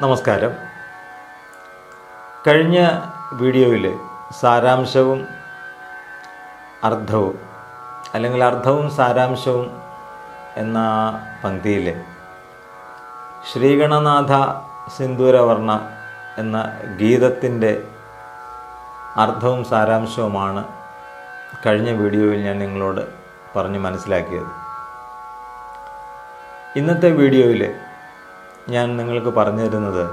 നമസ്കാരം കഴിഞ്ഞ വീഡിയോയിൽ സാരാംശവും അർത്ഥവും അല്ലെങ്കിൽ അർത്ഥവും സാരാംശവും എന്ന പങ്ക്തിയിൽ ശ്രീഗണനാഥ സിന്ദൂരവർണ്ണ എന്ന ഗീതത്തിൻ്റെ അർത്ഥവും സാരാംശവുമാണ് കഴിഞ്ഞ വീഡിയോയിൽ ഞാൻ നിങ്ങളോട് പറഞ്ഞ് മനസ്സിലാക്കിയത് ഇന്നത്തെ വീഡിയോയിൽ ഞാൻ നിങ്ങൾക്ക് പറഞ്ഞു തരുന്നത്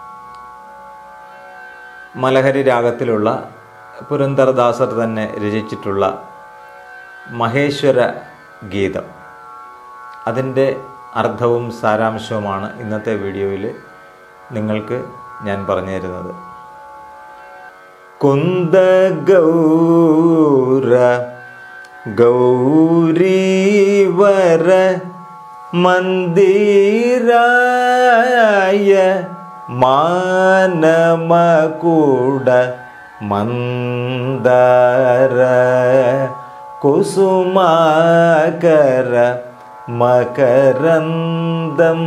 മലഹരി രാഗത്തിലുള്ള പുരന്ദരദാസർ തന്നെ രചിച്ചിട്ടുള്ള മഹേശ്വര ഗീതം അതിൻ്റെ അർത്ഥവും സാരാംശവുമാണ് ഇന്നത്തെ വീഡിയോയിൽ നിങ്ങൾക്ക് ഞാൻ പറഞ്ഞു തരുന്നത് കുന്ദഗൗര ഗൗരീവര മന്ദിരായ മാനമകൂട മന്ദാര കുസുമാകര മകരന്ദം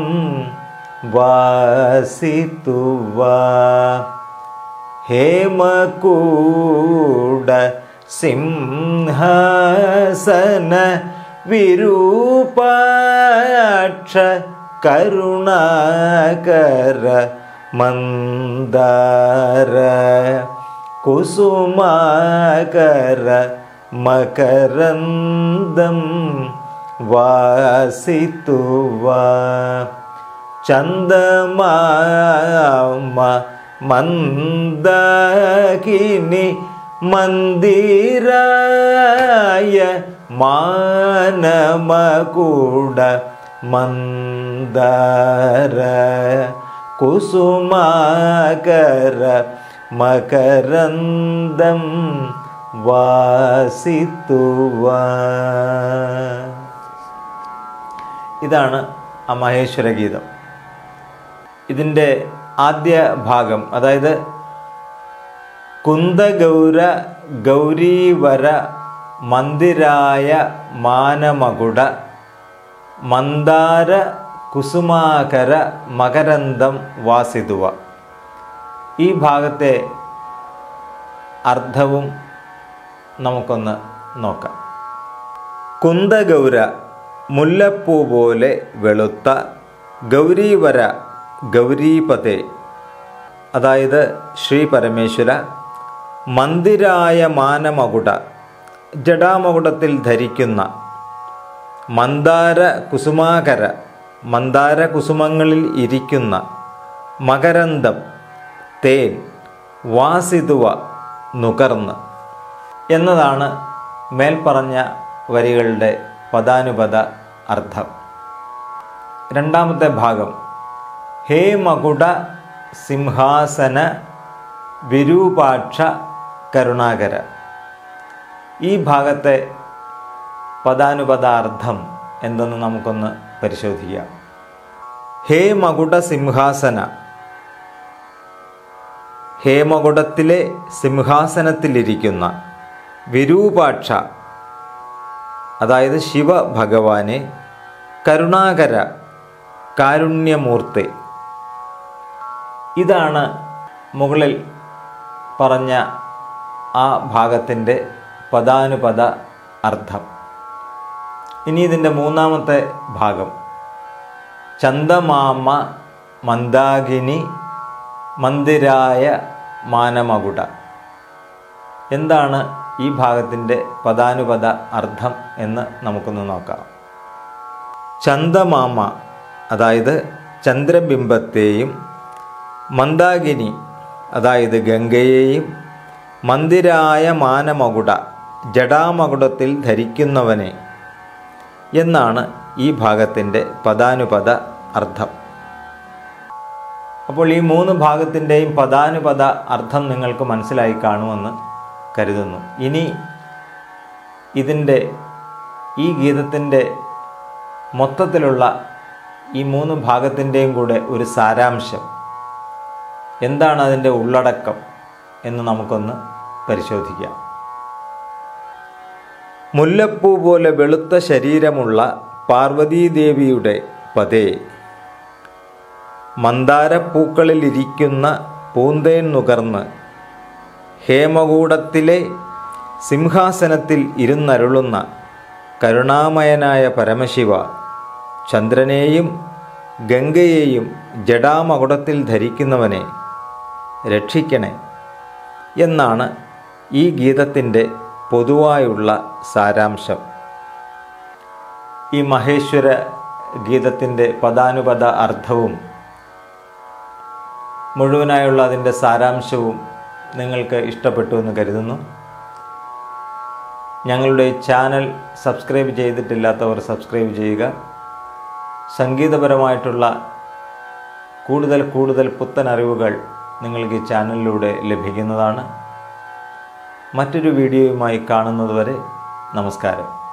വാസിതുവാ ഹേമകൂട സിംഹാസന വിരൂപാക്ഷ കരുണാകര മന്ദാര കുസുമാകര മകരന്ദം വാസിതുവാ ചന്ദമാമ മന്ദാകിനി മന്ദിരായ മാനമകൂട മന്ദാര കുസുമാകര മകരന്ദം വാസിത്തുവാ ഇതാണ് ആ മഹേശ്വര ഗീതം ഇതിൻ്റെ ആദ്യ ഭാഗം അതായത് കുന്ദഗൗര ഗൗരീവര മന്ദിരായ മാനമകുട മന്ദാര കുസുമാകര മകരന്ദം വാസിതുവ ഈ ഭാഗത്തെ അർത്ഥവും നമുക്കൊന്ന് നോക്കാം കുന്ദഗൗര മുല്ലപ്പൂ പോലെ വെളുത്ത ഗൗരീവര ഗൗരീപതേ അതായത് ശ്രീ പരമേശ്വര മന്ദിരായ മാനമകുട ജഡാമകുടത്തിൽ ധരിക്കുന്ന മന്ദാര കുസുമാകര മന്ദാര കുസുമങ്ങളിൽ ഇരിക്കുന്ന മകരന്തം തേൻ വാസിതുവ നുകർന്ന് എന്നതാണ് മേൽപ്പറഞ്ഞ വരികളുടെ പദാനുപത അർത്ഥം രണ്ടാമത്തെ ഭാഗം ഹേ മകുട സിംഹാസന വിരൂപാക്ഷ കരുണാകര ഈ ഭാഗത്തെ പദാനുപദാർത്ഥം എന്തെന്ന് നമുക്കൊന്ന് പരിശോധിക്കാം ഹേ മകുട സിംഹാസന ഹേമകുടത്തിലെ സിംഹാസനത്തിലിരിക്കുന്ന വിരൂപാക്ഷ അതായത് ശിവഭഗവാനെ കരുണാകര കാരുണ്യമൂർത്തി ഇതാണ് മുകളിൽ പറഞ്ഞ ആ ഭാഗത്തിൻ്റെ പദാനുപദ അർത്ഥം ഇനി ഇതിൻ്റെ മൂന്നാമത്തെ ഭാഗം ചന്ദമാമ മന്ദാകിനി മന്ദിരായ മാനമകുട എന്താണ് ഈ ഭാഗത്തിൻ്റെ പദാനുപദ അർത്ഥം എന്ന് നമുക്കൊന്ന് നോക്കാം ചന്ദമാമ അതായത് ചന്ദ്രബിംബത്തെയും മന്ദാകിനി അതായത് ഗംഗയെയും മന്ദിരായ മാനമകുട ജഡാമകുടത്തിൽ ധരിക്കുന്നവനെ എന്നാണ് ഈ ഭാഗത്തിൻ്റെ പദാനുപദ അർത്ഥം അപ്പോൾ ഈ മൂന്ന് ഭാഗത്തിൻ്റെയും പദാനുപദ അർത്ഥം നിങ്ങൾക്ക് മനസ്സിലായി കാണുമെന്ന് കരുതുന്നു ഇനി ഇതിൻ്റെ ഈ ഗീതത്തിൻ്റെ മൊത്തത്തിലുള്ള ഈ മൂന്ന് ഭാഗത്തിൻ്റെയും കൂടെ ഒരു സാരാംശം എന്താണ് അതിൻ്റെ ഉള്ളടക്കം എന്ന് നമുക്കൊന്ന് പരിശോധിക്കാം മുല്ലപ്പൂ പോലെ വെളുത്ത ശരീരമുള്ള പാർവതീദേവിയുടെ പതേ മന്ദാരപ്പൂക്കളിലിരിക്കുന്ന പൂന്തേൻ നുകർന്ന് ഹേമകൂടത്തിലെ സിംഹാസനത്തിൽ ഇരുന്നരുളുന്ന കരുണാമയനായ പരമശിവ ചന്ദ്രനെയും ഗംഗയെയും ജടാമകുടത്തിൽ ധരിക്കുന്നവനെ രക്ഷിക്കണേ എന്നാണ് ഈ ഗീതത്തിൻ്റെ പൊതുവായുള്ള സാരാംശം ഈ മഹേശ്വര ഗീതത്തിൻ്റെ പദാനുപദ അർത്ഥവും മുഴുവനായുള്ള അതിൻ്റെ സാരാംശവും നിങ്ങൾക്ക് ഇഷ്ടപ്പെട്ടു എന്ന് കരുതുന്നു ഞങ്ങളുടെ ചാനൽ സബ്സ്ക്രൈബ് ചെയ്തിട്ടില്ലാത്തവർ സബ്സ്ക്രൈബ് ചെയ്യുക സംഗീതപരമായിട്ടുള്ള കൂടുതൽ കൂടുതൽ പുത്തൻ അറിവുകൾ നിങ്ങൾക്ക് ഈ ചാനലിലൂടെ ലഭിക്കുന്നതാണ് മറ്റൊരു വീഡിയോയുമായി കാണുന്നതുവരെ നമസ്കാരം